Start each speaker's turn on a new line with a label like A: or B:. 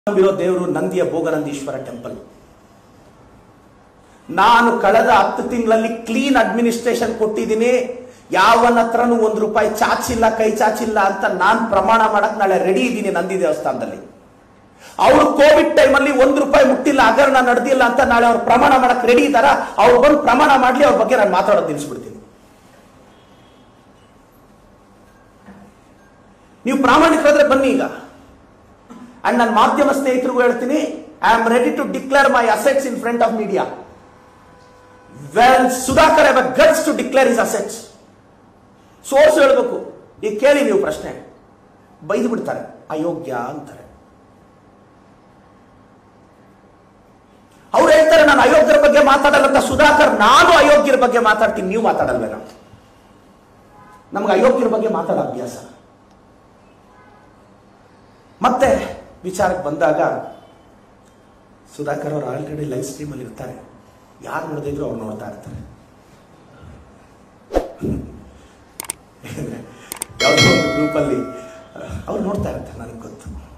A: ನಂಬಿರೋ ದೇವರು ನಂದಿಯ ಭೋಗನಂದೀಶ್ವರ ಟೆಂಪಲ್ ನಾನು ಕಳೆದ ಹತ್ತು ತಿಂಗಳಲ್ಲಿ ಕ್ಲೀನ್ ಅಡ್ಮಿನಿಸ್ಟ್ರೇಷನ್ ಕೊಟ್ಟಿದ್ದೀನಿ ಯಾವನ ಹತ್ರನೂ ಒಂದು ರೂಪಾಯಿ ಚಾಚಿಲ್ಲ ಕೈ ಚಾಚಿಲ್ಲ ಅಂತ ನಾನು ಪ್ರಮಾಣ ಮಾಡಕ್ ನಾಳೆ ರೆಡಿ ಇದ್ದೀನಿ ನಂದಿ ದೇವಸ್ಥಾನದಲ್ಲಿ ಅವರು ಕೋವಿಡ್ ಟೈಮಲ್ಲಿ ಒಂದು ರೂಪಾಯಿ ಮುಟ್ಟಿಲ್ಲ ಹಗರಣ ನಡೆದಿಲ್ಲ ಅಂತ ನಾಳೆ ಅವ್ರು ಪ್ರಮಾಣ ಮಾಡಕ್ ರೆಡಿ ಇದ್ದಾರ ಅವ್ರು ಬಂದು ಪ್ರಮಾಣ ಮಾಡ್ಲಿ ಅವ್ರ ಬಗ್ಗೆ ನಾನು ಮಾತಾಡೋದು ನಿಲ್ಲಿಸ್ಬಿಡ್ತೀನಿ ನೀವು ಪ್ರಾಮಾಣಿಕರಾದ್ರೆ ಬನ್ನಿ ಈಗ ಅಂಡ್ ನನ್ನ ಮಾಧ್ಯಮ ಸ್ನೇಹಿತರಿಗೂ ಹೇಳ್ತೀನಿ I am ready to declare my assets in front of media well Sudhakar have guts to declare is assets source ಹೇಳ್ಬೇಕು ಈಗ ಕೇಳಿ ನೀವು ಪ್ರಶ್ನೆ ಬೈದು ಬಿಡ್ತಾರೆ ಅಯೋಗ್ಯ ಅಂತಾರೆ ಅವ್ರು ಹೇಳ್ತಾರೆ ನಾನು ಅಯೋಗ್ಯರ ಬಗ್ಗೆ ಮಾತಾಡಲ್ಲ ಅಂತ ಸುಧಾಕರ್ ನಾನು ಅಯೋಗ್ಯರ ಬಗ್ಗೆ ಮಾತಾಡ್ತೀನಿ ನೀವು ಮಾತಾಡಲ್ವೇನೋ ನಮ್ಗೆ ಅಯೋಗ್ಯರ ಬಗ್ಗೆ ಮಾತಾಡೋ ಅಭ್ಯಾಸ ಮತ್ತೆ ವಿಚಾರಕ್ಕೆ ಬಂದಾಗ ಸುಧಾಕರ್ ಅವರು ಆಲ್ರೆಡಿ ಲೈವ್ ಸ್ಟ್ರೀಮಲ್ಲಿ ಇರ್ತಾರೆ ಯಾರು ನೋಡಿದ್ರು ಅವ್ರು ನೋಡ್ತಾ ಇರ್ತಾರೆ ಯಾಕಂದ್ರೆ ಯಾವುದೋ ಒಂದು ಗ್ರೂಪಲ್ಲಿ ಅವ್ರು ನೋಡ್ತಾ ಇರ್ತಾರೆ ನನಗೆ ಗೊತ್ತು